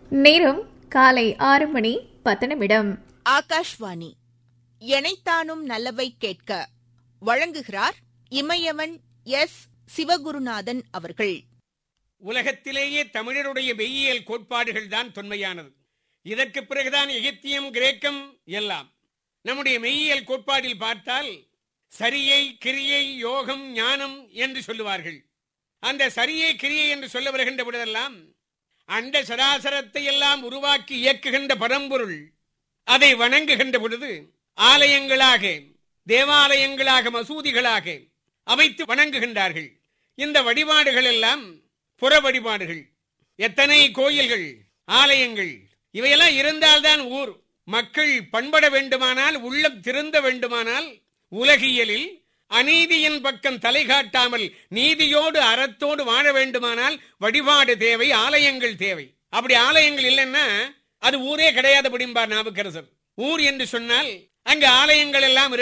நேரம் காலை ஆறு மணி பத்து நிமிடம் ஆகாஷ்வாணி எனைத்தானும் நல்லவை கேட்க வழங்குகிறார் இமயவன் எஸ் சிவகுருநாதன் அவர்கள் உலகத்திலேயே தமிழருடைய மெய்யியல் கோட்பாடுகள் தான் தொன்மையானது இதற்கு பிறகுதான் எகிப்தியம் கிரேக்கம் எல்லாம் நம்முடைய மெய்யியல் கோட்பாடில் பார்த்தால் சரியை கிரியை யோகம் ஞானம் என்று சொல்லுவார்கள் அந்த சரியை கிரியை என்று சொல்ல வருகின்ற பொழுதெல்லாம் அண்ட சராசரத்தை எல்லாம் உருவாக்கி இயக்குகின்ற பரம்பொருள் அதை வணங்குகின்ற பொழுது ஆலயங்களாக தேவாலயங்களாக மசூதிகளாக அமைத்து வணங்குகின்றார்கள் இந்த வழிபாடுகள் எல்லாம் புற வழிபாடுகள் எத்தனை கோயில்கள் ஆலயங்கள் இவையெல்லாம் இருந்தால்தான் ஊர் மக்கள் பண்பட வேண்டுமானால் உள்ளம் திருந்த வேண்டுமானால் உலகியலில் அநீதியின் பக்கம் தலை காட்டாமல் நீதியோடு அறத்தோடு வாழ வேண்டுமானால் வழிபாடு தேவை ஆலயங்கள் தேவை அப்படி ஆலயங்கள் இல்லைன்னா அது ஊரே கிடையாது படிம்பார் நாவுக்கரசர் ஊர் என்று சொன்னால் அங்கு ஆலயங்கள் எல்லாம்